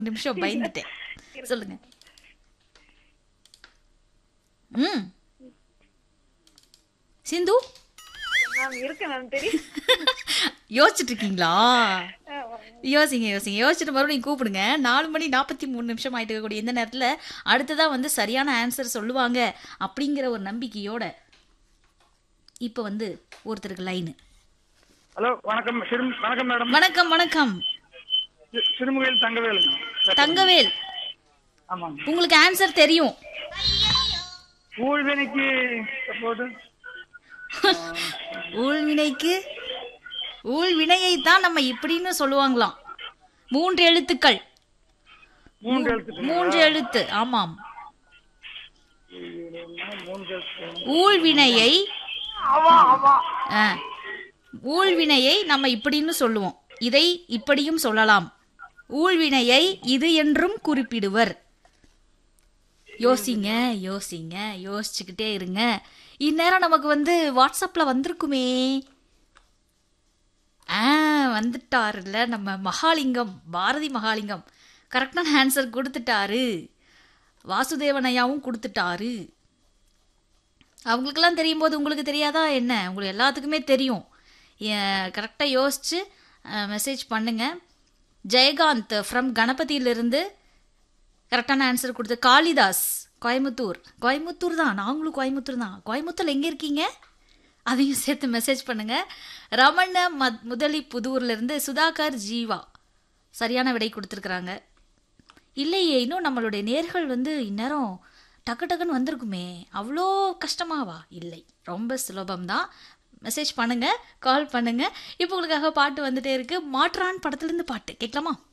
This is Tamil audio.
நிமிஷம் பயந்துட்டேன் சொல்லுங்க ம் சிந்து மேம் இருக்கு மேம் தெரியும் யோசிச்சுட்டு இருக்கீங்களா யோசிங்க யோசிங்க யோசிச்சுட்டு மறுபடியும் கூப்பிடுங்க நாலு மணி நாற்பத்தி மூணு நிமிஷம் ஆயிட்டு இருக்கக்கூடிய இந்த நேரத்தில் அடுத்ததா வந்து சரியான ஆன்சர் சொல்லுவாங்க அப்படிங்கிற ஒரு நம்பிக்கையோட இப்போ வந்து ஒருத்தருக்கு லைனு ஹலோ வணக்கம் சிறு வணக்கம் மேடம் வணக்கம் வணக்கம் சி- சிறுமுகையில் தங்கவேலுங்க தங்கவேல் ஆமாங்க உங்களுக்கு ஆன்சர் தெரியும் ஊழ்வினைக்கு போது ஊழ்வினைக்கு ஊழ்வினையை தான் நம்ம இப்படின்னு சொல்லுவாங்களாம் மூன்று எழுத்துக்கள் மூன்று எழுத்துக்கு மூன்று எழுத்து ஆமாம் மூன்று எழுத்து ஊழ்வினையை ஆ. ஊழ்வினையை நம்ம இப்படின்னு சொல்லுவோம் இதை இப்படியும் சொல்லலாம் ஊழ்வினையை இது என்றும் குறிப்பிடுவர் யோசிங்க யோசிங்க யோசிச்சுக்கிட்டே இருங்க இந்நேரம் நமக்கு வந்து வாட்ஸ்அப்ல வந்திருக்குமே ஆ வந்துட்டாருல்ல நம்ம மகாலிங்கம் பாரதி மகாலிங்கம் கரெக்டான ஆன்சர் கொடுத்துட்டாரு வாசுதேவன் ஐயாவும் கொடுத்துட்டாரு அவங்களுக்கெல்லாம் தெரியும் போது உங்களுக்கு தெரியாதா என்ன உங்களுக்கு எல்லாத்துக்குமே தெரியும் கரெக்டாக யோசிச்சு மெசேஜ் பண்ணுங்க ஜெயகாந்த் ஃப்ரம் கணபதியிலிருந்து கரெக்டான ஆன்சர் கொடுத்து காளிதாஸ் கோயம்புத்தூர் கோயம்புத்தூர் தான் நாங்களும் கோயம்புத்தூர் தான் கோயம்புத்தூர் எங்கே இருக்கீங்க அதையும் சேர்த்து மெசேஜ் பண்ணுங்க ரமண மத் முதலி புதூர்லேருந்து சுதாகர் ஜீவா சரியான விடை கொடுத்துருக்குறாங்க இல்லையே இன்னும் நம்மளுடைய நேர்கள் வந்து இந்நேரம் டக்கு டக்குன்னு வந்திருக்குமே அவ்வளோ கஷ்டமாவா இல்லை ரொம்ப சுலபம்தான் மெசேஜ் பண்ணுங்க கால் பண்ணுங்க இப்போ உங்களுக்காக பாட்டு வந்துட்டே இருக்கு மாற்றான் படத்துலேருந்து பாட்டு கேட்கலாமா